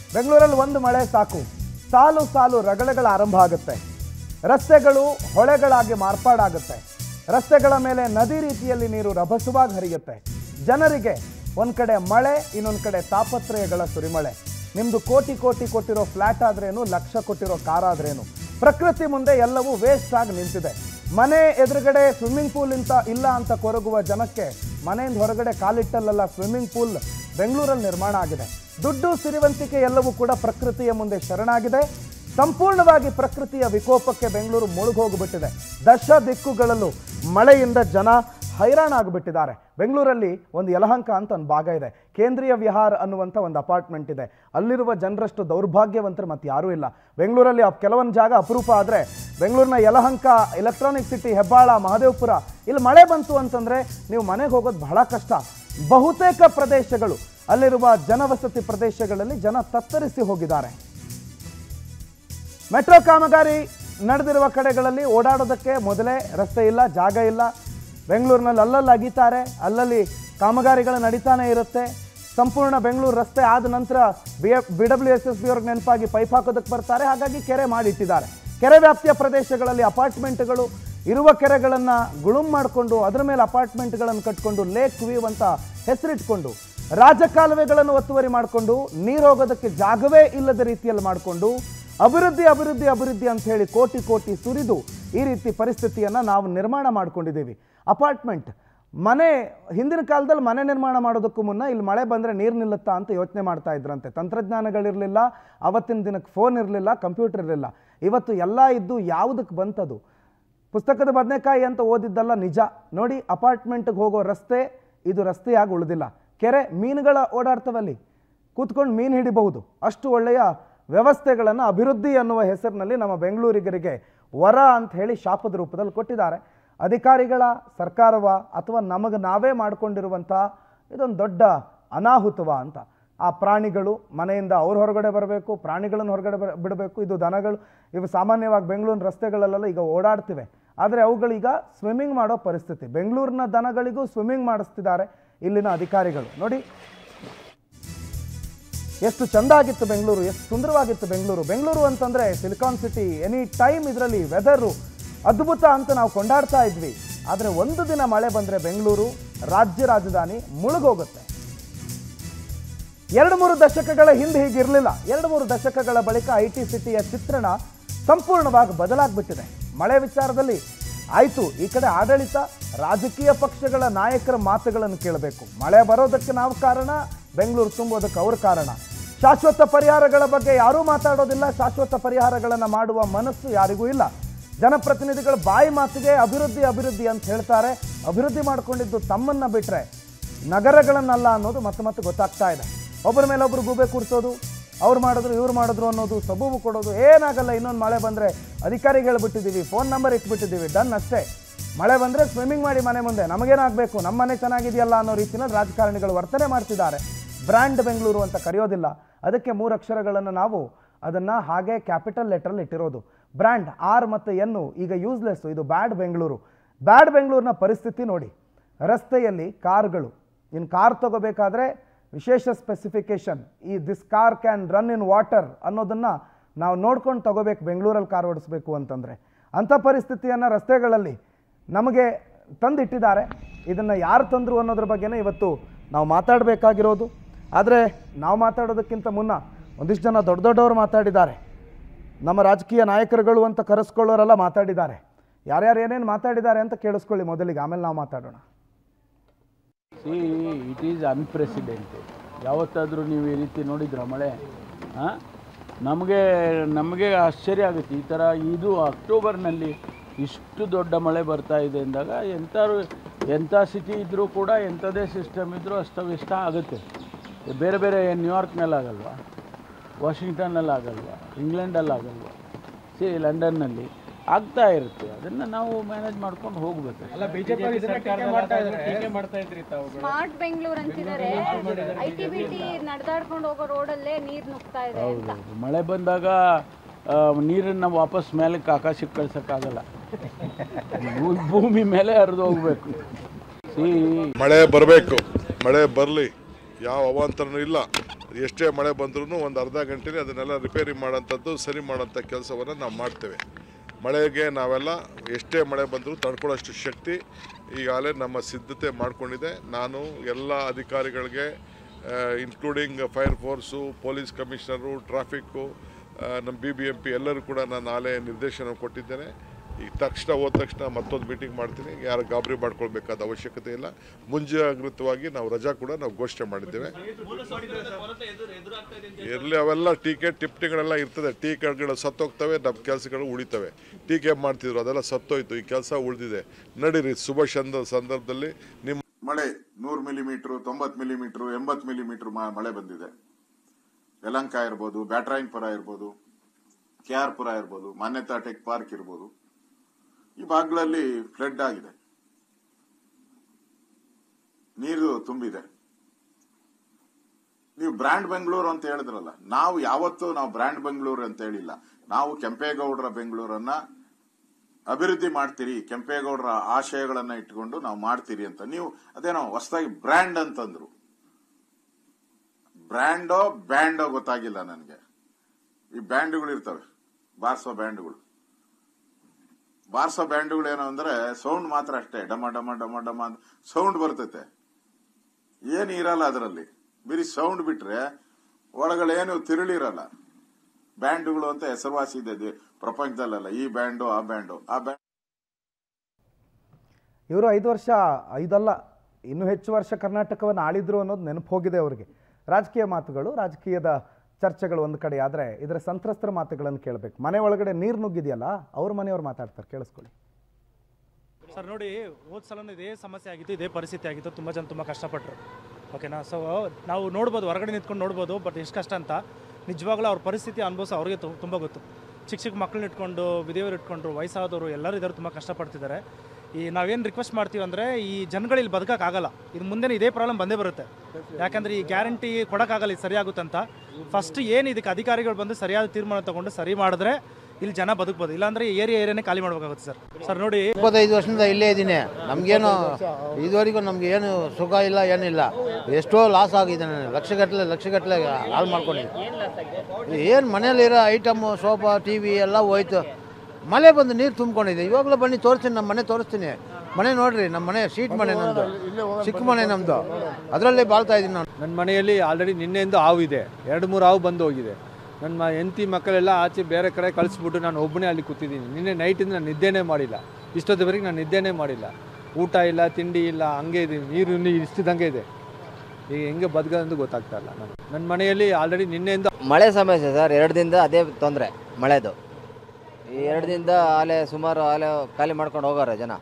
ಬೆಂಗಳೂರಲ್ಲಿ ಒಂದು ಮಳೆ ಸಾಕು ಸಾಲು ಸಾಲು ರಗಳೆಗಳ ಆರಂಭ ಆಗುತ್ತೆ ರಸ್ತೆಗಳು ಹೊಳೆಗಳಾಗಿ ಮಾರ್ಪಾಡಾಗುತ್ತೆ ರಸ್ತೆಗಳ ಮೇಲೆ ನದಿ ರೀತಿಯಲ್ಲಿ ನೀರು ರಭಸವಾಗಿ ಹರಿಯುತ್ತೆ ಜನರಿಗೆ ಒಂದ್ ಕಡೆ ಮಳೆ ಇನ್ನೊಂದ್ ಕಡೆ ತಾಪತ್ರಯಗಳ ಸುರಿಮಳೆ ನಿಮ್ದು ಕೋಟಿ ಕೋಟಿ ಕೊಟ್ಟಿರೋ ಫ್ಲಾಟ್ ಆದ್ರೇನು ಲಕ್ಷ ಕೊಟ್ಟಿರೋ ಕಾರ್ ಆದ್ರೇನು ಪ್ರಕೃತಿ ಮುಂದೆ ಎಲ್ಲವೂ ವೇಸ್ಟ್ ಆಗಿ ನಿಂತಿದೆ ಮನೆ ಎದುರುಗಡೆ ಸ್ವಿಮ್ಮಿಂಗ್ ಪೂಲ್ ಇಂತ ಇಲ್ಲ ಅಂತ ಕೊರಗುವ ಜನಕ್ಕೆ ಮನೆಯಿಂದ ಹೊರಗಡೆ ಕಾಲಿಟ್ಟಲ್ಲೆಲ್ಲ ಸ್ವಿಮ್ಮಿಂಗ್ ಪೂಲ್ ಬೆಂಗಳೂರಲ್ಲಿ ನಿರ್ಮಾಣ ಆಗಿದೆ ದುಡ್ಡು ಸಿರಿವಂತಿಕೆ ಎಲ್ಲವೂ ಕೂಡ ಪ್ರಕೃತಿಯ ಮುಂದೆ ಶರಣಾಗಿದೆ ಸಂಪೂರ್ಣವಾಗಿ ಪ್ರಕೃತಿಯ ವಿಕೋಪಕ್ಕೆ ಬೆಂಗಳೂರು ಮುಳುಗೋಗ್ಬಿಟ್ಟಿದೆ ದಶ ದಿಕ್ಕುಗಳಲ್ಲೂ ಮಳೆಯಿಂದ ಜನ ಹೈರಾಣಾಗ್ಬಿಟ್ಟಿದ್ದಾರೆ ಬೆಂಗಳೂರಲ್ಲಿ ಒಂದು ಯಲಹಂಕ ಅಂತ ಒಂದು ಭಾಗ ಇದೆ ಕೇಂದ್ರೀಯ ವಿಹಾರ್ ಅನ್ನುವಂಥ ಒಂದು ಅಪಾರ್ಟ್ಮೆಂಟ್ ಇದೆ ಅಲ್ಲಿರುವ ಜನರಷ್ಟು ದೌರ್ಭಾಗ್ಯವಂತರು ಮತ್ತೆ ಯಾರೂ ಇಲ್ಲ ಬೆಂಗಳೂರಲ್ಲಿ ಅಪ್- ಕೆಲವೊಂದು ಜಾಗ ಅಪರೂಪ ಆದರೆ ಬೆಂಗಳೂರಿನ ಯಲಹಂಕ ಎಲೆಕ್ಟ್ರಾನಿಕ್ ಸಿಟಿ ಹೆಬ್ಬಾಳ ಮಹದೇವಪುರ ಇಲ್ಲಿ ಮಳೆ ಬಂತು ಅಂತಂದರೆ ನೀವು ಮನೆಗೆ ಹೋಗೋದು ಬಹಳ ಕಷ್ಟ ಬಹುತೇಕ ಪ್ರದೇಶಗಳು ಅಲ್ಲಿರುವ ಜನವಸತಿ ಪ್ರದೇಶಗಳಲ್ಲಿ ಜನ ತತ್ತರಿಸಿ ಹೋಗಿದ್ದಾರೆ ಮೆಟ್ರೋ ಕಾಮಗಾರಿ ನಡೆದಿರುವ ಕಡೆಗಳಲ್ಲಿ ಓಡಾಡೋದಕ್ಕೆ ಮೊದಲೇ ರಸ್ತೆ ಇಲ್ಲ ಜಾಗ ಇಲ್ಲ ಬೆಂಗಳೂರಿನಲ್ಲಿ ಅಲ್ಲಲ್ಲಿ ಅಗಿತಾರೆ ಅಲ್ಲಲ್ಲಿ ಕಾಮಗಾರಿಗಳು ನಡೀತಾನೆ ಇರುತ್ತೆ ಸಂಪೂರ್ಣ ಬೆಂಗಳೂರು ರಸ್ತೆ ಆದ ನಂತರ B F B W S S B ಅವ್ರಿಗೆ ನೆನಪಾಗಿ ಪೈಪ್ ಹಾಕೋದಕ್ಕೆ ಬರ್ತಾರೆ ಹಾಗಾಗಿ ಕೆರೆ ಮಾಡಿಟ್ಟಿದ್ದಾರೆ ಕೆರೆ ವ್ಯಾಪ್ತಿಯ ಪ್ರದೇಶಗಳಲ್ಲಿ ಅಪಾರ್ಟ್ಮೆಂಟ್ಗಳು ಇರುವ ಕೆರೆಗಳನ್ನು ಗುಳುಂ ಮಾಡಿಕೊಂಡು ಅದರ ಮೇಲೆ ಅಪಾರ್ಟ್ಮೆಂಟ್ಗಳನ್ನು ಕಟ್ಕೊಂಡು ಲೇಕ್ ವ್ಯೂ ಅಂತ ಹೆಸರಿಟ್ಕೊಂಡು ರಾಜಕಾಲುವೆಗಳನ್ನು ಒತ್ತುವರಿ ಮಾಡಿಕೊಂಡು ನೀರು ಹೋಗೋದಕ್ಕೆ ಜಾಗವೇ ಇಲ್ಲದ ರೀತಿಯಲ್ಲಿ ಮಾಡಿಕೊಂಡು ಅಭಿವೃದ್ಧಿ ಅಭಿವೃದ್ಧಿ ಅಭಿವೃದ್ಧಿ ಅಂತ ಹೇಳಿ ಕೋಟಿ ಕೋಟಿ ಸುರಿದು ಈ ರೀತಿ ಪರಿಸ್ಥಿತಿಯನ್ನು ನಾವು ನಿರ್ಮಾಣ ಮಾಡ್ಕೊಂಡಿದ್ದೀವಿ ಅಪಾರ್ಟ್ಮೆಂಟ್ ಮನೆ ಹಿಂದಿನ ಕಾಲದಲ್ಲಿ ಮನೆ ನಿರ್ಮಾಣ ಮಾಡೋದಕ್ಕೂ ಮುನ್ನ ಇಲ್ಲಿ ಮಳೆ ಬಂದರೆ ನೀರು ನಿಲ್ಲುತ್ತಾ ಅಂತ ಯೋಚನೆ ಮಾಡ್ತಾ ಇದ್ರಂತೆ ತಂತ್ರಜ್ಞಾನಗಳಿರಲಿಲ್ಲ ಅವತ್ತಿನ ದಿನಕ್ಕೆ ಫೋನ್ ಇರಲಿಲ್ಲ ಕಂಪ್ಯೂಟರ್ ಇರಲಿಲ್ಲ ಇವತ್ತು ಎಲ್ಲ ಇದ್ದು ಯಾವುದಕ್ಕೆ ಬಂತದು ಪುಸ್ತಕದ ಬದನೆಕಾಯಿ ಅಂತ ಓದಿದ್ದಲ್ಲ ನಿಜ ನೋಡಿ ಅಪಾರ್ಟ್ಮೆಂಟ್ಗೆ ಹೋಗೋ ರಸ್ತೆ ಇದು ರಸ್ತೆಯಾಗಿ ಉಳಿದಿಲ್ಲ ಕೆರೆ ಮೀನುಗಳ ಓಡಾಡ್ತವಲ್ಲಿ ಕೂತ್ಕೊಂಡು ಮೀನು ಹಿಡಿಬಹುದು ಅಷ್ಟು ಒಳ್ಳೆಯ ವ್ಯವಸ್ಥೆಗಳನ್ನು ಅಭಿವೃದ್ಧಿ ಅನ್ನುವ ಹೆಸರಿನಲ್ಲಿ ನಮ್ಮ ಬೆಂಗಳೂರಿಗರಿಗೆ ವರ ಅಂತ ಹೇಳಿ ಶಾಪದ ರೂಪದಲ್ಲಿ ಕೊಟ್ಟಿದ್ದಾರೆ ಅಧಿಕಾರಿಗಳ ಸರ್ಕಾರವ ಅಥವಾ ನಮಗೆ ನಾವೇ ಮಾಡಿಕೊಂಡಿರುವಂಥ ಇದೊಂದು ದೊಡ್ಡ ಅನಾಹುತವ ಅಂತ ಆ ಪ್ರಾಣಿಗಳು ಮನೆಯಿಂದ ಅವ್ರು ಹೊರಗಡೆ ಬರಬೇಕು ಪ್ರಾಣಿಗಳನ್ನು ಹೊರಗಡೆ ಬರ ಬಿಡಬೇಕು ಇದು ದನಗಳು ಇವು ಸಾಮಾನ್ಯವಾಗಿ ಬೆಂಗಳೂರಿನ ರಸ್ತೆಗಳಲ್ಲೆಲ್ಲ ಈಗ ಓಡಾಡ್ತಿವೆ ಆದರೆ ಅವುಗಳೀಗ ಸ್ವಿಮ್ಮಿಂಗ್ ಮಾಡೋ ಪರಿಸ್ಥಿತಿ ಬೆಂಗಳೂರಿನ ದನಗಳಿಗೂ ಸ್ವಿಮ್ಮಿಂಗ್ ಮಾಡಿಸ್ತಿದ್ದಾರೆ ಇಲ್ಲಿನ ಅಧಿಕಾರಿಗಳು ನೋಡಿ ಎಷ್ಟು ಚಂದ ಆಗಿತ್ತು ಬೆಂಗಳೂರು ಎಷ್ಟು ಸುಂದರವಾಗಿತ್ತು ಬೆಂಗಳೂರು ಬೆಂಗಳೂರು ಅಂತಂದ್ರೆ ಸಿಲಿಕಾನ್ ಸಿಟಿ ಎನಿ ಟೈಮ್ ಇದರಲ್ಲಿ ವೆದರು ಅದ್ಭುತ ಅಂತ ನಾವು ಕೊಂಡಾಡ್ತಾ ಇದ್ವಿ ಆದರೆ ಒಂದು ದಿನ ಮಳೆ ಬಂದರೆ ಬೆಂಗಳೂರು ರಾಜ್ಯ ರಾಜಧಾನಿ ಮುಳುಗೋಗುತ್ತೆ ಎರಡು ಮೂರು ದಶಕಗಳ ಹಿಂದೆ ಹೀಗಿರಲಿಲ್ಲ ಎರಡು ಮೂರು ದಶಕಗಳ ಬಳಿಕ ಐ ಟಿ ಸಿಟಿಯ ಚಿತ್ರಣ ಸಂಪೂರ್ಣವಾಗಿ ಬದಲಾಗ್ಬಿಟ್ಟಿದೆ ಮಳೆ ವಿಚಾರದಲ್ಲಿ ಆಯಿತು ಈ ಕಡೆ ಆಡಳಿತ ರಾಜಕೀಯ ಪಕ್ಷಗಳ ನಾಯಕರ ಮಾತುಗಳನ್ನು ಕೇಳಬೇಕು ಮಳೆ ಬರೋದಕ್ಕೆ ನಾವು ಕಾರಣ ಬೆಂಗಳೂರು ತುಂಬೋದಕ್ಕೆ ಅವ್ರ ಕಾರಣ ಶಾಶ್ವತ ಪರಿಹಾರಗಳ ಬಗ್ಗೆ ಯಾರೂ ಮಾತಾಡೋದಿಲ್ಲ ಶಾಶ್ವತ ಪರಿಹಾರಗಳನ್ನು ಮಾಡುವ ಮನಸ್ಸು ಯಾರಿಗೂ ಇಲ್ಲ ಜನಪ್ರತಿನಿಧಿಗಳು ಬಾಯಿ ಮಾತಿಗೆ ಅಭಿವೃದ್ಧಿ ಅಭಿವೃದ್ಧಿ ಅಂತ ಹೇಳ್ತಾರೆ ಅಭಿವೃದ್ಧಿ ಮಾಡ್ಕೊಂಡಿದ್ದು ತಮ್ಮನ್ನ ಬಿಟ್ರೆ ನಗರಗಳನ್ನಲ್ಲ ಅನ್ನೋದು ಮತ್ತೆ ಮತ್ತೆ ಗೊತ್ತಾಗ್ತಾ ಇದೆ ಒಬ್ಬರ ಮೇಲೆ ಒಬ್ರು ಗೂಬೆ ಕೂರಿಸೋದು ಅವ್ರು ಮಾಡಿದ್ರು ಇವ್ರು ಮಾಡಿದ್ರು ಅನ್ನೋದು ಸಬೂಬು ಕೊಡೋದು ಏನಾಗಲ್ಲ ಇನ್ನೊಂದು ಮಳೆ ಬಂದರೆ ಅಧಿಕಾರಿಗೆ ಹೇಳ್ಬಿಟ್ಟಿದ್ದೀವಿ ಫೋನ್ ನಂಬರ್ ಇಟ್ಬಿಟ್ಟಿದ್ದೀವಿ ಡನ್ ಅಷ್ಟೇ ಮಳೆ ಬಂದರೆ ಸ್ವಿಮ್ಮಿಂಗ್ ಮಾಡಿ ಮನೆ ಮುಂದೆ ನಮಗೇನಾಗಬೇಕು ನಮ್ಮ ಮನೆ ಚೆನ್ನಾಗಿದೆಯಲ್ಲ ಅನ್ನೋ ರೀತಿಯಲ್ಲಿ ರಾಜಕಾರಣಿಗಳು ವರ್ತನೆ ಮಾಡ್ತಿದ್ದಾರೆ ಬ್ರ್ಯಾಂಡ್ ಬೆಂಗಳೂರು ಅಂತ ಕರೆಯೋದಿಲ್ಲ ಅದಕ್ಕೆ ಮೂರು ಅಕ್ಷರಗಳನ್ನು ನಾವು ಅದನ್ನು ಹಾಗೆ ಕ್ಯಾಪಿಟಲ್ ಲೆಟ್ರಲ್ಲಿ ಇಟ್ಟಿರೋದು ಬ್ರ್ಯಾಂಡ್ ಆರ್ ಮತ್ತು ಎನ್ನು ಈಗ ಯೂಸ್ಲೆಸ್ಸು ಇದು ಬ್ಯಾಡ್ ಬೆಂಗಳೂರು ಬ್ಯಾಡ್ ಬೆಂಗಳೂರಿನ ಪರಿಸ್ಥಿತಿ ನೋಡಿ ರಸ್ತೆಯಲ್ಲಿ ಕಾರ್ಗಳು ಇನ್ನು ಕಾರ್ ತಗೋಬೇಕಾದ್ರೆ ವಿಶೇಷ ಸ್ಪೆಸಿಫಿಕೇಶನ್ ಈ this car can run in water ಅನ್ನೋದನ್ನು ನಾವು ನೋಡ್ಕೊಂಡು ತಗೋಬೇಕು ಬೆಂಗಳೂರಲ್ಲಿ ಕಾರ್ ಓಡಿಸ್ಬೇಕು ಅಂತಂದರೆ ಅಂಥ ಪರಿಸ್ಥಿತಿಯನ್ನು ರಸ್ತೆಗಳಲ್ಲಿ ನಮಗೆ ತಂದಿಟ್ಟಿದ್ದಾರೆ ಇದನ್ನು ಯಾರು ತಂದರು ಅನ್ನೋದ್ರ ಬಗ್ಗೆನೇ ಇವತ್ತು ನಾವು ಮಾತಾಡಬೇಕಾಗಿರೋದು ಆದರೆ ನಾವು ಮಾತಾಡೋದಕ್ಕಿಂತ ಮುನ್ನ ಒಂದಿಷ್ಟು ಜನ ದೊಡ್ಡ ದೊಡ್ಡವರು ಮಾತಾಡಿದ್ದಾರೆ ನಮ್ಮ ರಾಜಕೀಯ ನಾಯಕರುಗಳು ಅಂತ ಕರೆಸ್ಕೊಳ್ಳೋರೆಲ್ಲ ಮಾತಾಡಿದ್ದಾರೆ ಯಾರ್ಯಾರು ಏನೇನು ಮಾತಾಡಿದ್ದಾರೆ ಅಂತ ಕೇಳಿಸ್ಕೊಳ್ಳಿ ಮೊದಲಿಗೆ ಆಮೇಲೆ ನಾವು ಮಾತಾಡೋಣ ಸಿ ಇಟ್ ಈಸ್ ಅನ್ಪ್ರೆಸಿಡೆಂಟೆಡ್ ಯಾವತ್ತಾದರೂ ನೀವು ಈ ರೀತಿ ನೋಡಿದ್ರ ಮಳೆ ಹಾಂ ನಮಗೆ ನಮಗೆ ಆಶ್ಚರ್ಯ ಆಗುತ್ತೆ ಈ ಥರ ಇದು ಅಕ್ಟೋಬರ್ನಲ್ಲಿ ಇಷ್ಟು ದೊಡ್ಡ ಮಳೆ ಬರ್ತಾ ಇದೆ ಅಂದಾಗ ಎಂಥವ್ರು ಎಂಥ ಸಿಟಿ ಇದ್ದರೂ ಕೂಡ ಎಂಥದೇ ಸಿಸ್ಟಮ್ ಇದ್ದರೂ ಅಸ್ತವ್ಯಸ್ತ ಆಗುತ್ತೆ ಬೇರೆ ಬೇರೆ ನ್ಯೂಯಾರ್ಕ್ನಲ್ಲಿ ಆಗಲ್ವಾ ವಾಷಿಂಗ್ಟನ್ನಲ್ಲಿ ಆಗಲ್ವಾ ಇಂಗ್ಲೆಂಡಲ್ಲಿ ಆಗಲ್ವಾ ಸಿ ಲಂಡನ್ನಲ್ಲಿ ಆಗ್ತಾ ಇರುತ್ತೆ ಅದನ್ನು ನಾವು ಮ್ಯಾನೇಜ್ ಮಾಡ್ಕೊಂಡು ಹೋಗಬೇಕು ಸ್ಮಾರ್ಟ್ ಬೆಂಗಳೂರು ಅಂತಿದ್ದಾರೆ ಐ ಟಿ ಬಿ ಟಿ ನಡೆದಾಡ್ಕೊಂಡು ಹೋಗೋ ರೋಡಲ್ಲೇ ನೀರ್ ನುಗ್ತಾ ಇದೆ ಅಂತ ಹೌದು ಮಳೆ ಬಂದಾಗ ಆ, ನೀರನ್ನ ವಾಪಸ್ ಮೇಲಕ್ಕೆ ಆಕಾಶಕ್ಕೆ ಕಳ್ಸೋಕ್ಕಾಗಲ್ಲ ಭೂ- ಭೂಮಿ ಮೇಲೆ ಹರಿದು ಹೋಗ್ಬೇಕು ಸಿ ಮಳೆ ಬರಬೇಕು ಮಳೆ ಬರಲಿ ಯಾವ ಅವಾಂತರನೂ ಇಲ್ಲ ಎಷ್ಟೇ ಮಳೆ ಬಂದ್ರೂ ಒಂದು ಅರ್ಧ ಗಂಟೆಲಿ ಅದನ್ನೆಲ್ಲ ರಿಪೇರಿ ಮಾಡೋಂಥದ್ದು ಸರಿ ಮಾಡೋಂಥ ಕೆಲಸವನ್ನು ನಾವು ಮಾಡ್ತೇವೆ ಮಳೆಗೆ ನಾವೆಲ್ಲ ಎಷ್ಟೇ ಮಳೆ ಬಂದರೂ ತಡ್ಕೊಳ್ಳೋಷ್ಟು ಶಕ್ತಿ ಈಗಾಗಲೇ ನಮ್ಮ ಸಿದ್ಧತೆ ಮಾಡಿಕೊಂಡಿದೆ ನಾನು ಎಲ್ಲ ಅಧಿಕಾರಿಗಳಿಗೆ including fire force police commissioner traffic ನಮ್ಮ ಬಿ ಬಿ ಎಂ ಪಿ ಎಲ್ಲರೂ ಕೂಡ ನಾನು ನಾಳೆ ನಿರ್ದೇಶನ ಕೊಟ್ಟಿದ್ದೇನೆ ಈಗ ತಕ್ಷಣ ಹೋದ ತಕ್ಷಣ ಮತ್ತೊಂದು ಮೀಟಿಂಗ್ ಮಾಡ್ತೀನಿ ಯಾರು ಗಾಬರಿ ಮಾಡ್ಕೊಳ್ಬೇಕಾದ ಅವಶ್ಯಕತೆ ಇಲ್ಲ ಮುಂಜಾಗ್ರತವಾಗಿ ನಾವು ರಜಾ ಕೂಡ ನಾವು ಘೋಷಣೆ ಮಾಡಿದ್ದೇವೆ ಇರಲಿ ಅವೆಲ್ಲ ಟೀಕೆ ಟಿಪ್ಪಣಿಗಳೆಲ್ಲ ಇರ್ತದೆ ಟೀಕೆಗಳು ಸತ್ತೋಗ್ತವೆ ನಮ್ಮ ಕೆಲಸಗಳು ಉಳಿತವೆ ಟೀಕೆ ಮಾಡ್ತಿದ್ರು ಅದೆಲ್ಲ ಸತ್ತೋಯ್ತು ಈ ಕೆಲಸ ಉಳಿದಿದೆ ನಡೀರಿ ಶುಭ ಚಂದ ಸಂದರ್ಭದಲ್ಲಿ ನಿಮ್ಮ ಮಳೆ ನೂರು ಮಿಲಿಮೀಟರ್ ತೊಂಬತ್ತು ಮಿಲಿಮೀಟರ್ ಎಂಬತ್ತು ಮಿಲಿಮೀಟರ್ ಮಳೆ ಬಂದಿದೆ ಯಲಂಕ ಇರ್ಬೋದು ಬ್ಯಾಟ್ರಾಯನ್ಪುರ ಇರ್ಬೋದು ಕೆ ಆರ್ ಪುರ ಇರ್ಬೋದು ಮಾನ್ಯತಾ ಟೆಕ್ ಪಾರ್ಕ್ ಇರ್ಬೋದು ಈ ಭಾಗಗಳಲ್ಲಿ ಫ್ಲಡ್ ಆಗಿದೆ ನೀರು ತುಂಬಿದೆ ನೀವು ಬ್ರ್ಯಾಂಡ್ ಬೆಂಗಳೂರು ಅಂತ ಹೇಳಿದ್ರಲ್ಲ ನಾವು ಯಾವತ್ತೂ ನಾವು ಬ್ರ್ಯಾಂಡ್ ಬೆಂಗಳೂರು ಅಂತ ಹೇಳಿಲ್ಲ ನಾವು ಕೆಂಪೇಗೌಡರ ಬೆಂಗಳೂರನ್ನ ಅಭಿವೃದ್ಧಿ ಮಾಡ್ತೀರಿ ಕೆಂಪೇಗೌಡರ ಆಶಯಗಳನ್ನ ಇಟ್ಕೊಂಡು ನಾವು ಮಾಡ್ತೀರಿ ಅಂತ ನೀವು ಅದೇನೋ ಹೊಸದಾಗಿ ಬ್ರ್ಯಾಂಡ್ ಅಂತಂದ್ರು ಬ್ರ್ಯಾಂಡೋ ಬ್ಯಾಂಡೋ ಗೊತ್ತಾಗಿಲ್ಲ ನನಗೆ ಈ ಬ್ಯಾಂಡ್ಗಳು ಇರ್ತವೆ ಬಾರ್ಸೋ ಬ್ಯಾಂಡ್ಗಳು ಬಾರ್ಸೋ ಬ್ಯಾಂಡ್ಗಳು ಏನು ಅಂದ್ರೆ ಸೌಂಡ್ ಮಾತ್ರ ಅಷ್ಟೇ ಡಮ ಡಮ ಡಮ ಡಮ ಅಂತ ಸೌಂಡ್ ಬರ್ತೈತೆ ಏನು ಇರಲ್ಲ ಅದರಲ್ಲಿ ಬರೀ ಸೌಂಡ್ ಬಿಟ್ರೆ ಒಳಗಡೆ ತಿರುಳಿರಲ್ಲ ಬ್ಯಾಂಡ್ಗಳು ಅಂತ ಹೆಸರುವಾಸಿ ಇದೆ ಪ್ರಪಂಚದಲ್ಲೆಲ್ಲ ಈ ಬ್ಯಾಂಡು ಆ ಬ್ಯಾಂಡು ಆ ಬ್ಯಾಂಡ್ ಇವರು ಐದು ವರ್ಷ ಐದಲ್ಲ ಇನ್ನೂ ಹೆಚ್ಚು ವರ್ಷ ಕರ್ನಾಟಕವನ್ನು ಆಳಿದ್ರು ಅನ್ನೋದು ನೆನಪು ಹೋಗಿದೆ ಅವರಿಗೆ ರಾಜಕೀಯ ಮಾತುಗಳು ರಾಜಕೀಯದ ಚರ್ಚೆಗಳು ಒಂದು ಕಡೆ ಆದರೆ ಇದರ ಸಂತ್ರಸ್ತರ ಮಾತುಗಳನ್ನು ಕೇಳಬೇಕು ಮನೆ ಒಳಗಡೆ ನೀರು ನುಗ್ಗಿದೆಯಲ್ಲ ಅವ್ರ ಮನೆಯವ್ರು ಮಾತಾಡ್ತಾರೆ ಕೇಳಿಸ್ಕೊಳ್ಳಿ ಸರ್ ನೋಡಿ ಹೋದ ಸಲನೂ ಇದೇ ಸಮಸ್ಯೆ ಆಗಿತ್ತು ಇದೇ ಪರಿಸ್ಥಿತಿ ಆಗಿತ್ತು ತುಂಬ ಜನ ತುಂಬ ಕಷ್ಟಪಟ್ಟರು ಓಕೆನಾ ಸೊ ನಾವು ನೋಡ್ಬೋದು ಹೊರಗಡೆ ನಿಂತ್ಕೊಂಡು ನೋಡ್ಬೋದು ಬಟ್ ಎಷ್ಟು ಕಷ್ಟ ಅಂತ ನಿಜವಾಗ್ಲೂ ಅವ್ರ ಪರಿಸ್ಥಿತಿ ಅನುಭವಿಸೋ ಅವ್ರಿಗೆ ತು- ತುಂಬ ಗೊತ್ತು ಚಿಕ್ಕ ಚಿಕ್ಕ ಮಕ್ಕಳನ್ನ ಇಟ್ಕೊಂಡು ವಿಧೇಯರು ಇಟ್ಕೊಂಡ್ರು ವಯಸ್ಸಾದವರು ಎಲ್ಲರೂ ಇದ್ದಾರೆ ತುಂಬ ಕಷ್ಟಪಡ್ತಿದ್ದಾರೆ ಈ ನಾವೇನು ರಿಕ್ವೆಸ್ಟ್ ಮಾಡ್ತೀವಿ ಅಂದರೆ ಈ ಜನಗಳು ಇಲ್ಲಿ ಬದುಕೋಕ್ಕಾಗಲ್ಲ ಇದು ಮುಂದೆ ಇದೇ ಪ್ರಾಬ್ಲಮ್ ಬಂದೇ ಬರುತ್ತೆ ಯಾಕಂದರೆ ಈ ಗ್ಯಾರಂಟಿ ಕೊಡೋಕ್ಕಾಗಲ್ಲ ಇದು ಸರಿಯಾಗುತ್ತಂತ ಫಸ್ಟ್ ಏನು ಇದಕ್ಕೆ ಅಧಿಕಾರಿಗಳು ಬಂದು ಸರಿಯಾದ ತೀರ್ಮಾನ ತಗೊಂಡು ಸರಿ ಮಾಡಿದ್ರೆ ಇಲ್ಲಿ ಜನ ಬದುಕ್ಬೋದು ಇಲ್ಲಾಂದ್ರೆ ಏರಿಯಾ ಏರಿಯಾನೇ ಖಾಲಿ ಮಾಡಬೇಕಾಗುತ್ತೆ ಸರ್ ಸರ್ ನೋಡಿ ಇಪ್ಪತ್ತೈದು ವರ್ಷದಿಂದ ಇಲ್ಲೇ ಇದ್ದೀನಿ ನಮಗೇನು ಇದುವರೆಗೂ ನಮ್ಗೆ ಏನು ಸುಖ ಇಲ್ಲ ಏನಿಲ್ಲ ಎಷ್ಟೋ ಲಾಸ್ ಆಗಿದೆ ನನಗೆ ಲಕ್ಷಗಟ್ಟಲೆ ಲಕ್ಷಗಟ್ಟಲೆ ಹಾಳು ಮಾಡ್ಕೊಂಡಿದ್ದೆ ಏನು ಮನೇಲಿರೋ ಐಟಮು ಸೋಫಾ ಟಿ ವಿ ಎಲ್ಲ ಹೋಯ್ತು ಮಳೆ ಬಂದು ನೀರು ತುಂಬ್ಕೊಂಡಿದೆ ಇವಾಗಲೂ ಬನ್ನಿ ತೋರಿಸ್ತೀನಿ ನಮ್ಮ ಮನೆ ತೋರಿಸ್ತೀನಿ ಮನೆ ನೋಡ್ರಿ ನಮ್ಮ ಮನೆ ಶೀಟ್ ಮನೆ ನಮ್ಮದು ಚಿಕ್ಕ ಮನೆ ನಮ್ಮದು ಅದರಲ್ಲೇ ಬಾಳ್ತಾ ಇದ್ದೀನಿ ನಾನು ನನ್ನ ಮನೆಯಲ್ಲಿ ಆಲ್ರೆಡಿ ನಿನ್ನೆಯಿಂದ ಹಾವು ಇದೆ ಎರಡು ಮೂರು ಹಾವು ಬಂದು ಹೋಗಿದೆ ನನ್ನ ಮ ಹೆಂಡತಿ ಮಕ್ಕಳೆಲ್ಲ ಆಚೆ ಬೇರೆ ಕಡೆ ಕಳಿಸ್ಬಿಟ್ಟು ನಾನು ಒಬ್ಬನೇ ಅಲ್ಲಿ ಕೂತಿದ್ದೀನಿ ನಿನ್ನೆ ನೈಟಿಂದ ನಾನು ನಿದ್ದೆನೇ ಮಾಡಿಲ್ಲ ಇಷ್ಟೊತ್ತವರೆಗೆ ನಾನು ನಿದ್ದೆನೇ ಮಾಡಿಲ್ಲ ಊಟ ಇಲ್ಲ ತಿಂಡಿ ಇಲ್ಲ ಹಂಗೆ ಇದೆ ನೀರು ನೀರು ಇಷ್ಟಿದಂಗೆ ಇದೆ ಈಗ ಹೆಂಗೆ ಬದುಕೋದಂತ ಗೊತ್ತಾಗ್ತಾ ಇಲ್ಲ ನಾನು ನನ್ನ ಮನೆಯಲ್ಲಿ ಆಲ್ರೆಡಿ ನಿನ್ನೆಯಿಂದ ಮಳೆ ಸಮಸ್ಯೆ ಸರ್ ಎರಡು ದಿನದ ಅದೇ ತೊಂದರೆ ಮಳೆದು ಈ ಎರಡು ದಿನದ ಆಲೆ ಸುಮಾರು ಆಲೆ ಖಾಲಿ ಮಾಡ್ಕೊಂಡು ಹೋಗೋರೆ ಜನ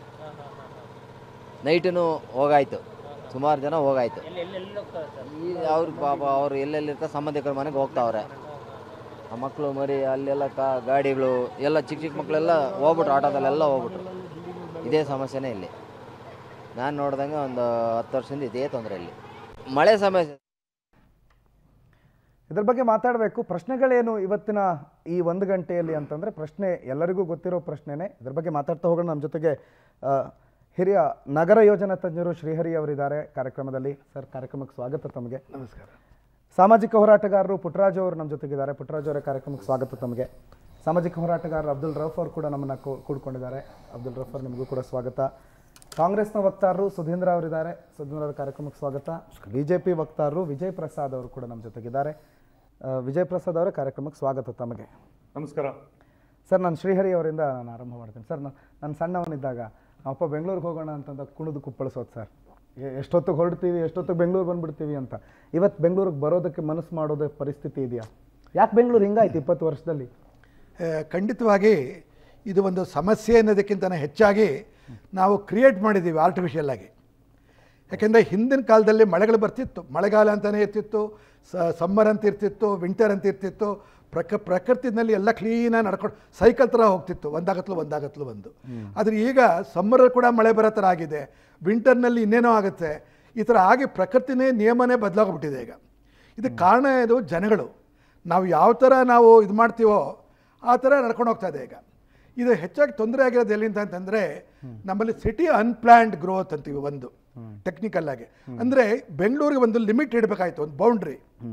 ನೈಟೂ ಹೋಗಾಯ್ತು ಸುಮಾರು ಜನ ಹೋಗಾಯ್ತು ಈ ಅವ್ರು ಪಾಪ ಅವ್ರು ಎಲ್ಲೆಲ್ಲಿರ್ತಾರೆ ಸಂಬಂಧಿಕರ ಮನೆಗೆ ಹೋಗ್ತಾವ್ರೆ ಆ ಮಕ್ಕಳು ಮರಿ ಅಲ್ಲೆಲ್ಲ ಕಾ ಗಾಡಿಗಳು ಎಲ್ಲ ಚಿಕ್ಕ ಚಿಕ್ಕ ಮಕ್ಕಳೆಲ್ಲ ಹೋಗ್ಬಿಟ್ರು ಆಟೋದಲ್ಲೆಲ್ಲ ಹೋಗ್ಬಿಟ್ರು ಇದೇ ಸಮಸ್ಯೆನೇ ಇಲ್ಲಿ ನಾನು ನೋಡ್ದಂಗೆ ಒಂದು ಹತ್ತು ವರ್ಷದಿಂದ ಇದೇ ತೊಂದರೆ ಇಲ್ಲಿ ಮಳೆ ಸಮಸ್ಯೆ ಇದ್ರ ಬಗ್ಗೆ ಮಾತಾಡಬೇಕು ಪ್ರಶ್ನೆಗಳೇನು ಇವತ್ತಿನ ಈ ಒಂದು ಗಂಟೆಯಲ್ಲಿ ಅಂತಂದರೆ ಪ್ರಶ್ನೆ ಎಲ್ಲರಿಗೂ ಗೊತ್ತಿರೋ ಪ್ರಶ್ನೆನೇ ಇದ್ರ ಬಗ್ಗೆ ಮಾತಾಡ್ತಾ ಹೋಗೋಣ ನಮ್ಮ ಜೊತೆಗೆ ಆ, ಹಿರಿಯ ನಗರ ಯೋಜನಾ ತಜ್ಞರು ಶ್ರೀಹರಿ ಅವರಿದ್ದಾರೆ ಕಾರ್ಯಕ್ರಮದಲ್ಲಿ ಸರ್ ಕಾರ್ಯಕ್ರಮಕ್ಕೆ ಸ್ವಾಗತ ತಮಗೆ ನಮಸ್ಕಾರ ಸಾಮಾಜಿಕ ಹೋರಾಟಗಾರರು ಪುಟ್ಟರಾಜು ಅವರು ನಮ್ಮ ಜೊತೆಗಿದ್ದಾರೆ ಪುಟ್ಟರಾಜು ಅವರ ಕಾರ್ಯಕ್ರಮಕ್ಕೆ ಸ್ವಾಗತ ತಮಗೆ ಸಾಮಾಜಿಕ ಹೋರಾಟಗಾರರು ಅಬ್ದುಲ್ ರಫ್ ಅವರು ಕೂಡ ನಮ್ಮನ್ನು ಕೂಡ್ಕೊಂಡಿದ್ದಾರೆ ಅಬ್ದುಲ್ ರಫ್ ಅವರು ನಿಮಗೂ ಕೂಡ ಸ್ವಾಗತ ಕಾಂಗ್ರೆಸ್ನ ವಕ್ತಾರರು ಸುಧೀಂದ್ರ ಅವರಿದ್ದಾರೆ ಸುಧೀಂದ್ರ ಅವರ ಕಾರ್ಯಕ್ರಮಕ್ಕೆ ಸ್ವಾಗತ ಬಿ ಜೆ ಪಿ ವಕ್ತಾರರು ವಿಜಯ್ ಪ್ರಸಾದ್ ಅವರು ಕೂಡ ನಮ್ಮ ಜೊತೆಗಿದ್ದಾರೆ ಆ, ವಿಜಯ್ ಪ್ರಸಾದ್ ಅವರ ಕಾರ್ಯಕ್ರಮಕ್ಕೆ ಸ್ವಾಗತ ತಮಗೆ ನಮಸ್ಕಾರ ಸರ್ ನಾನು ಶ್ರೀಹರಿ ಅವರಿಂದ ನಾನು ಆರಂಭ ಮಾಡ್ತೀನಿ ಸರ್ ನಾನು ನಾನು ಸಣ್ಣವನಿದ್ದಾಗ ಅಪ್ಪ ಬೆಂಗಳೂರಿಗೆ ಹೋಗೋಣ ಅಂತಂದ ಕುಣಿದು ಕುಪ್ಪಳಿಸೋದು ಸರ್ ಎ- ಎಷ್ಟೊತ್ತಿಗೆ ಹೊರಡ್ತೀವಿ ಎಷ್ಟೊತ್ತಿಗೆ ಬೆಂಗಳೂರು ಬಂದ್ಬಿಡ್ತೀವಿ ಅಂತ ಇವತ್ತು ಬೆಂಗಳೂರಿಗೆ ಬರೋದಕ್ಕೆ ಮನಸ್ಸು ಮಾಡೋದೇ ಪರಿಸ್ಥಿತಿ ಇದೆಯಾ ಯಾಕೆ ಬೆಂಗಳೂರು ಹಿಂಗಾಯ್ತು ಇಪ್ಪತ್ತು ವರ್ಷದಲ್ಲಿ ಆ, ಖಂಡಿತವಾಗಿ ಇದು ಒಂದು ಸಮಸ್ಯೆ ಅನ್ನೋದಕ್ಕಿಂತ ಹೆಚ್ಚಾಗಿ ನಾವು ಕ್ರಿಯೇಟ್ ಮಾಡಿದ್ದೀವಿ ಆರ್ಟಿಫಿಷಿಯಲ್ ಆಗಿ ಯಾಕೆಂದರೆ ಹಿಂದಿನ ಕಾಲದಲ್ಲಿ ಮಳೆಗಳು ಬರ್ತಿತ್ತು ಮಳೆಗಾಲ ಅಂತಲೇ ಇರ್ತಿತ್ತು ಸ ಸಮ್ಮರ್ ಅಂತ ಇರ್ತಿತ್ತು ವಿಂಟರ್ ಅಂತ ಇರ್ತಿತ್ತು ಪ್ರಕ ಪ್ರಕೃತಿನಲ್ಲಿ ಎಲ್ಲ ಕ್ಲೀನಾಗಿ ನಡ್ಕೊಂಡು ಸೈಕಲ್ ಥರ ಹೋಗ್ತಿತ್ತು ಒಂದಾಗತ್ಲು ಒಂದಾಗತ್ಲು ಒಂದು ಆದರೆ ಈಗ ಸಮ್ಮರಲ್ಲಿ ಕೂಡ ಮಳೆ ಬರೋ ಥರ ಆಗಿದೆ ವಿಂಟರ್ನಲ್ಲಿ ಇನ್ನೇನೋ ಆಗುತ್ತೆ ಈ ಥರ ಆಗಿ ಪ್ರಕೃತಿನೇ ನಿಯಮನೇ ಬದಲಾಗ್ಬಿಟ್ಟಿದೆ ಈಗ ಇದಕ್ಕೆ ಕಾರಣ ಇದು ಜನಗಳು ನಾವು ಯಾವ ಥರ ನಾವು ಇದು ಮಾಡ್ತೀವೋ ಆ ಥರ ನಡ್ಕೊಂಡು ಹೋಗ್ತಾ ಇದೆ ಈಗ ಇದು ಹೆಚ್ಚಾಗಿ ತೊಂದರೆ ಆಗಿರೋದು ಎಲ್ಲಿಂದ ಅಂತಂದರೆ ನಮ್ಮಲ್ಲಿ ಸಿಟಿ ಅನ್ಪ್ಲ್ಯಾಂಡ್ ಗ್ರೋತ್ ಅಂತೀವಿ ಒಂದು ಟೆಕ್ನಿಕಲ್ ಆಗಿ ಅಂದರೆ ಬೆಂಗಳೂರಿಗೆ ಒಂದು ಲಿಮಿಟ್ ಇಡಬೇಕಾಯ್ತು ಒಂದು ಬೌಂಡ್ರಿ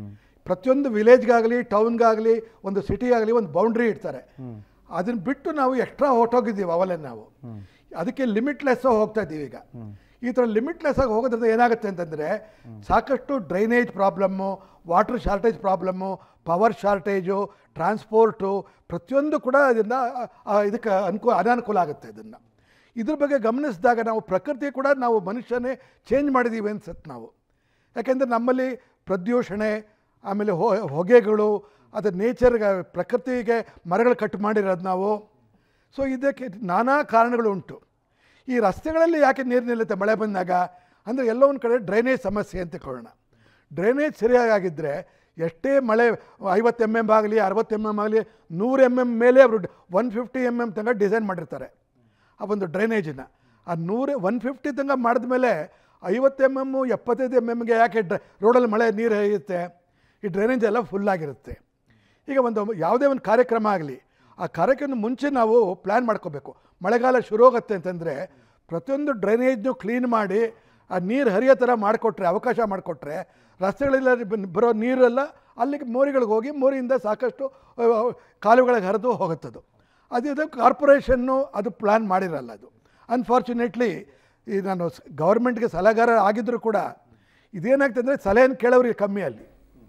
ಪ್ರತಿಯೊಂದು ವಿಲೇಜ್ಗಾಗಲಿ ಟೌನ್ಗಾಗಲಿ ಒಂದು ಸಿಟಿಗಾಗಲಿ ಒಂದು ಬೌಂಡ್ರಿ ಇಡ್ತಾರೆ ಅದನ್ನ ಬಿಟ್ಟು ನಾವು ಎಕ್ಸ್ಟ್ರಾ ಹೊರಟೋಗಿದ್ದೀವಿ ಅವಲೇ ನಾವು ಅದಕ್ಕೆ ಲಿಮಿಟ್ಲೆಸ್ ಹೋಗ್ತಾ ಇದ್ದೀವಿ ಈಗ ಈ ಥರ ಲಿಮಿಟ್ಲೆಸ್ ಆಗಿ ಹೋಗೋದ್ರಿಂದ ಏನಾಗುತ್ತೆ ಅಂತಂದರೆ ಸಾಕಷ್ಟು drainage problem water shortage problem power shortage transport ಪ್ರತಿಯೊಂದು ಕೂಡ ಅದರಿಂದ ಇದಕ್ಕೆ ಅನುಕೂಲ ಅನಾನುಕೂಲ ಆಗುತ್ತೆ ಇದನ್ನು ಇದ್ರ ಬಗ್ಗೆ ಗಮನಿಸಿದಾಗ ನಾವು ಪ್ರಕೃತಿ ಕೂಡ ನಾವು ಮನುಷ್ಯನೇ ಚೇಂಜ್ ಮಾಡಿದ್ದೀವಿ ಅನ್ಸುತ್ತೆ ನಾವು ಯಾಕೆಂದರೆ ನಮ್ಮಲ್ಲಿ ಪ್ರದೂಷಣೆ ಆಮೇಲೆ ಹೊ ಹೊಗೆಗಳು ಅದು ನೇಚರ್ಗೆ ಪ್ರಕೃತಿಗೆ ಮರಗಳು ಕಟ್ ಮಾಡಿರೋದು ನಾವು ಸೊ ಇದಕ್ಕೆ ನಾನಾ ಕಾರಣಗಳು ಉಂಟು ಈ ರಸ್ತೆಗಳಲ್ಲಿ ಯಾಕೆ ನೀರು ನಿಲ್ಲುತ್ತೆ ಮಳೆ ಬಂದಾಗ ಅಂದರೆ ಎಲ್ಲೋ ಒಂದು ಕಡೆ ಡ್ರೈನೇಜ್ ಸಮಸ್ಯೆ ಅಂತ ಕೊಳ್ಳೋಣ ಡ್ರೈನೇಜ್ ಸರಿಯಾಗಿದ್ದರೆ ಎಷ್ಟೇ ಮಳೆ ಐವತ್ತು ಎಮ್ ಎಮ್ ಆಗಲಿ ಅರವತ್ತು ಎಮ್ ಎಮ್ ಆಗಲಿ ನೂರು ಎಮ್ ಎಮ್ ಮೇಲೆ ಅವರು ಒನ್ ಫಿಫ್ಟಿ ಎಮ್ ಎಮ್ ತನಕ ಡಿಸೈನ್ ಮಾಡಿರ್ತಾರೆ ಆ ಒಂದು ಡ್ರೈನೇಜನ್ನ ಆ ನೂರು ಒನ್ ಫಿಫ್ಟಿ ತನಕ ಮಾಡಿದ್ಮೇಲೆ ಐವತ್ತು ಎಮ್ ಎಮ್ಮು ಎಪ್ಪತ್ತೈದು ಎಮ್ ಎಮ್ಗೆ ಯಾಕೆ ಡ್ರ ರೋಡಲ್ಲಿ ಮಳೆ ನೀರು ಹರಿಯುತ್ತೆ ಈ ಡ್ರೈನೇಜ್ ಎಲ್ಲ ಫುಲ್ಲಾಗಿರುತ್ತೆ ಈಗ ಒಂದು ಯಾವುದೇ ಒಂದು ಕಾರ್ಯಕ್ರಮ ಆಗಲಿ ಆ ಕಾರ್ಯಕ್ರಮದ ಮುಂಚೆ ನಾವು ಪ್ಲ್ಯಾನ್ ಮಾಡ್ಕೋಬೇಕು ಮಳೆಗಾಲ ಶುರು ಹೋಗುತ್ತೆ ಅಂತಂದರೆ ಪ್ರತಿಯೊಂದು ಡ್ರೈನೇಜ್ನು ಕ್ಲೀನ್ ಮಾಡಿ ಆ ನೀರು ಹರಿಯೋ ಥರ ಮಾಡಿಕೊಟ್ರೆ ಅವಕಾಶ ಮಾಡಿಕೊಟ್ರೆ ರಸ್ತೆಗಳೆಲ್ಲ ಬನ್- ಬರೋ ನೀರೆಲ್ಲ ಅಲ್ಲಿಗೆ ಮೋರಿಗಳಿಗೆ ಹೋಗಿ ಮೋರಿಯಿಂದ ಸಾಕಷ್ಟು ಅಹ್, ಕಾಲುಗಳಿಗೆ ಹರಿದು ಹೋಗುತ್ತದು ಅದಿದೆ ಕಾರ್ಪೊರೇಷನ್ನು ಅದು ಪ್ಲ್ಯಾನ್ ಮಾಡಿರಲ್ಲ ಅದು ಅನ್ಫಾರ್ಚುನೇಟ್ಲಿ ಈ ನಾನು ಗೌರ್ಮೆಂಟ್ಗೆ ಸಲಹೆಗಾರ ಆಗಿದ್ದರೂ ಕೂಡ ಇದೇನಾಗ್ತದೆ ಅಂದರೆ ಸಲಹೆಯನ್ನು ಕೇಳೋರಿಗೆ ಕಮ್ಮಿ ಅಲ್ಲಿ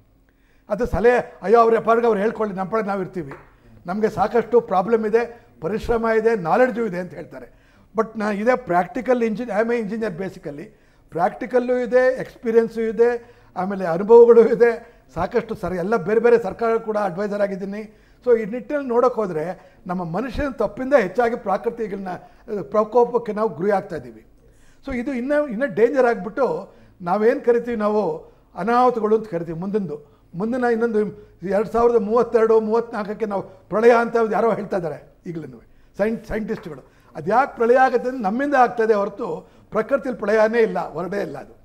ಅದು ಸಲಹೆ ಅಯ್ಯೋ ಅವ್ರ ಪಾರ್ಗೆ ಅವ್ರು ಹೇಳ್ಕೊಳ್ಳಿ ನಮ್ಮ ಪಡೆ ನಾವು ಇರ್ತೀವಿ ನಮಗೆ ಸಾಕಷ್ಟು ಪ್ರಾಬ್ಲಮ್ ಇದೆ ಪರಿಶ್ರಮ ಇದೆ ನಾಲೆಡ್ಜು ಇದೆ ಅಂತ ಹೇಳ್ತಾರೆ ಬಟ್ ನಾ ಇದೇ practical engine I A engineer basically practical ಇದೆ ಎಕ್ಸ್ಪೀರಿಯೆನ್ಸು ಇದೆ ಆಮೇಲೆ ಅನುಭವಗಳು ಇದೆ ಸಾಕಷ್ಟು ಸರ್ ಎಲ್ಲ ಬೇರೆ ಬೇರೆ ಸರ್ಕಾರ ಕೂಡ ಅಡ್ವೈಸರ್ ಆಗಿದ್ದೀನಿ ಸೊ ಈ ನಿಟ್ಟಿನಲ್ಲಿ ನೋಡೋಕೆ ಹೋದರೆ ನಮ್ಮ ಮನುಷ್ಯನ ತಪ್ಪಿಂದ ಹೆಚ್ಚಾಗಿ ಪ್ರಾಕೃತಿಗಳನ್ನ ಪ್ರಕೋಪಕ್ಕೆ ನಾವು ಗುರಿ ಆಗ್ತಾ ಇದ್ದೀವಿ ಸೊ ಇದು ಇನ್ನೂ ಇನ್ನೂ ಡೇಂಜರ್ ಆಗಿಬಿಟ್ಟು ನಾವೇನು ಕರಿತೀವಿ ನಾವು ಅನಾಹುತಗಳು ಅಂತ ಕರಿತೀವಿ ಮುಂದಿಂದು ಮುಂದಿನ ಇನ್ನೊಂದು ಎರಡು ಸಾವಿರದ ಮೂವತ್ತೆರಡು ಮೂವತ್ತ್ನಾಲ್ಕಕ್ಕೆ ನಾವು ಪ್ರಳಯ ಅಂತ ಯಾರೋ ಹೇಳ್ತಾ ಇದ್ದಾರೆ ಈಗಲೂ ಸೈನ್ ಸೈಂಟಿಸ್ಟ್ಗಳು ಅದು ಯಾಕೆ ಪ್ರಳಯ ಆಗುತ್ತೆ ಅಂದ್ರೆ ನಮ್ಮಿಂದ ಆಗ್ತದೆ ಹೊರತು ಪ್ರಕೃತಿಲಿ ಪ್ರಳಯನೇ ಇಲ್ಲ ಹೊರಡೇ ಇಲ್ಲ ಅದು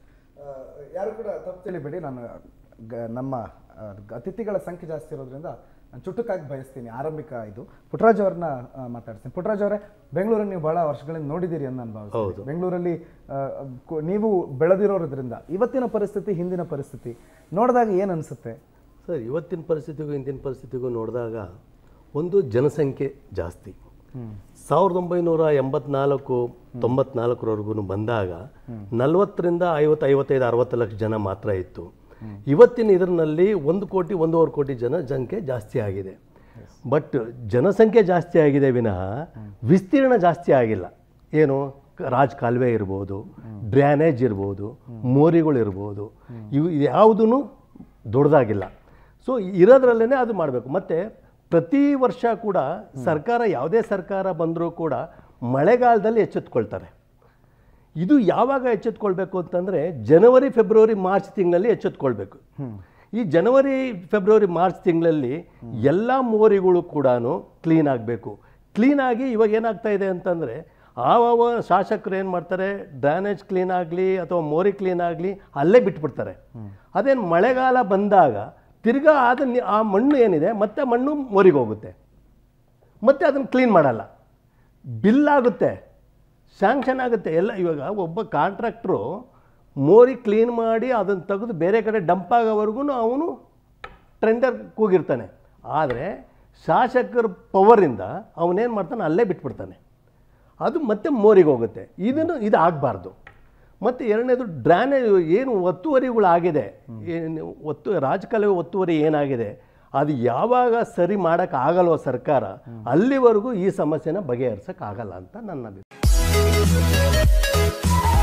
ಯಾರು ಕೂಡ ತಪ್ಪು ತಿಳಿಬೇಡಿ ನಾನು ಗ- ನಮ್ಮ ಆ, ಅತಿಥಿಗಳ ಸಂಖ್ಯೆ ಜಾಸ್ತಿ ಇರೋದ್ರಿಂದ ನಾನು ಚುಟುಕಾಗಿ ಬಯಸ್ತೀನಿ ಆರಂಭಿಕ ಇದು ಪುಟ್ಟರಾಜ್ ಅವ್ರನ್ನ ಆ, ಮಾತಾಡ್ತೀನಿ ಪುಟ್ಟರಾಜ್ ಅವರೇ ಬೆಂಗಳೂರನ್ನು ನೀವು ಬಹಳ ವರ್ಷಗಳಿಂದ ನೋಡಿದ್ದೀರಿ ಅಂತ ನಾನು ಭಾವಿಸ್ತೀನಿ ಬೆಂಗಳೂರಲ್ಲಿ ಆ, ಕು- ನೀವು ಬೆಳೆದಿರೋದ್ರಿಂದ ಇವತ್ತಿನ ಪರಿಸ್ಥಿತಿ ಹಿಂದಿನ ಪರಿಸ್ಥಿತಿ ನೋಡಿದಾಗ ಏನು ಅನಿಸುತ್ತೆ ಸರ್ ಇವತ್ತಿನ ಪರಿಸ್ಥಿತಿಗೂ ಹಿಂದಿನ ಪರಿಸ್ಥಿತಿಗೂ ನೋಡಿದಾಗ ಒಂದು ಜನಸಂಖ್ಯೆ ಜಾಸ್ತಿ ಸಾವಿರದ ಒಂಬೈನೂರ ಎಂಬತ್ನಾಲ್ಕು ತೊಂಬತ್ನಾಲ್ಕರವರೆಗೂ ಬಂದಾಗ ನಲವತ್ತರಿಂದ ಐವತ್ತು ಐವತ್ತೈದು ಅರವತ್ತು ಲಕ್ಷ ಜನ ಮಾತ್ರ ಇತ್ತು ಇವತ್ತಿನ ಇದರಲ್ಲಿ ಒಂದು ಕೋಟಿ ಒಂದೂವರೆ ಕೋಟಿ ಜನ ಸಂಖ್ಯೆ ಜಾಸ್ತಿ ಆಗಿದೆ ಬಟ್ ಜನಸಂಖ್ಯೆ ಜಾಸ್ತಿ ಆಗಿದೆ ವಿನಃ ವಿಸ್ತೀರ್ಣ ಜಾಸ್ತಿ ಆಗಿಲ್ಲ ಏನು ರಾಜ್ ಕಾಲುವೆ ಇರ್ಬೋದು ಡ್ರ್ಯಾನೇಜ್ ಇರ್ಬೋದು ಮೋರಿಗಳಿರ್ಬೋದು ಇವು ಯಾವುದೂ ದೊಡ್ಡದಾಗಿಲ್ಲ ಸೊ ಇರೋದ್ರಲ್ಲೇ ಅದು ಮಾಡಬೇಕು ಮತ್ತು ಪ್ರತಿ ವರ್ಷ ಕೂಡ ಸರ್ಕಾರ ಯಾವುದೇ ಸರ್ಕಾರ ಬಂದರೂ ಕೂಡ ಮಳೆಗಾಲದಲ್ಲಿ ಎಚ್ಚೆತ್ಕೊಳ್ತಾರೆ ಇದು ಯಾವಾಗ ಎಚ್ಚೆತ್ಕೊಳ್ಬೇಕು ಅಂತಂದರೆ ಜನವರಿ ಫೆಬ್ರವರಿ ಮಾರ್ಚ್ ತಿಂಗಳಲ್ಲಿ ಎಚ್ಚೆತ್ಕೊಳ್ಬೇಕು ಈ ಜನವರಿ ಫೆಬ್ರವರಿ ಮಾರ್ಚ್ ತಿಂಗಳಲ್ಲಿ ಎಲ್ಲ ಮೋರಿಗಳು ಕೂಡ ಕ್ಲೀನ್ ಆಗಬೇಕು ಕ್ಲೀನಾಗಿ ಇವಾಗ ಏನಾಗ್ತಾ ಇದೆ ಅಂತಂದರೆ ಆವ ಶಾಸಕರು ಏನು ಮಾಡ್ತಾರೆ ಡ್ರೈನೇಜ್ ಕ್ಲೀನ್ ಆಗಲಿ ಅಥವಾ ಮೋರಿ ಕ್ಲೀನ್ ಆಗಲಿ ಅಲ್ಲೇ ಬಿಟ್ಬಿಡ್ತಾರೆ ಅದೇನು ಮಳೆಗಾಲ ಬಂದಾಗ ತಿರ್ಗಾ ಆದ ನಿ- ಆ ಮಣ್ಣು ಏನಿದೆ ಮತ್ತೆ ಮಣ್ಣು ಮೋರಿಗೆ ಹೋಗುತ್ತೆ ಮತ್ತೆ ಅದನ್ನು ಕ್ಲೀನ್ ಮಾಡಲ್ಲ ಬಿಲ್ ಆಗುತ್ತೆ ಸ್ಯಾಂಕ್ಷನ್ ಆಗುತ್ತೆ ಎಲ್ಲ ಇವಾಗ ಒಬ್ಬ ಕಾಂಟ್ರಾಕ್ಟ್ರು ಮೋರಿ ಕ್ಲೀನ್ ಮಾಡಿ ಅದನ್ನು ತೆಗೆದು ಬೇರೆ ಕಡೆ ಡಂಪ್ ಆಗೋವರೆಗೂ ಅವನು ಟ್ರೆಂಡರ್ ಕೂಗಿರ್ತಾನೆ ಆದರೆ ಶಾಸಕರ ಪವರಿಂದ ಅವನೇನು ಮಾಡ್ತಾನೆ ಅಲ್ಲೇ ಬಿಟ್ಬಿಡ್ತಾನೆ ಅದು ಮತ್ತೆ ಮೋರಿಗೆ ಹೋಗುತ್ತೆ ಇದನ್ನು ಇದು ಆಗಬಾರ್ದು ಮತ್ತು ಎರಡನೇದು ಡ್ರಾನೇಜ್ ಏನು ಒತ್ತುವರಿಗಳಾಗಿದೆ ಏನು ಒತ್ತು ರಾಜಕಾಲುವೆ ಒತ್ತುವರಿ ಏನಾಗಿದೆ ಅದು ಯಾವಾಗ ಸರಿ ಮಾಡೋಕ್ಕಾಗಲ್ವೋ ಸರ್ಕಾರ ಅಲ್ಲಿವರೆಗೂ ಈ ಸಮಸ್ಯೆನ ಬಗೆಹರಿಸೋಕ್ಕಾಗಲ್ಲ ಅಂತ ನನ್ನ ಅಭಿಪ್ರಾಯ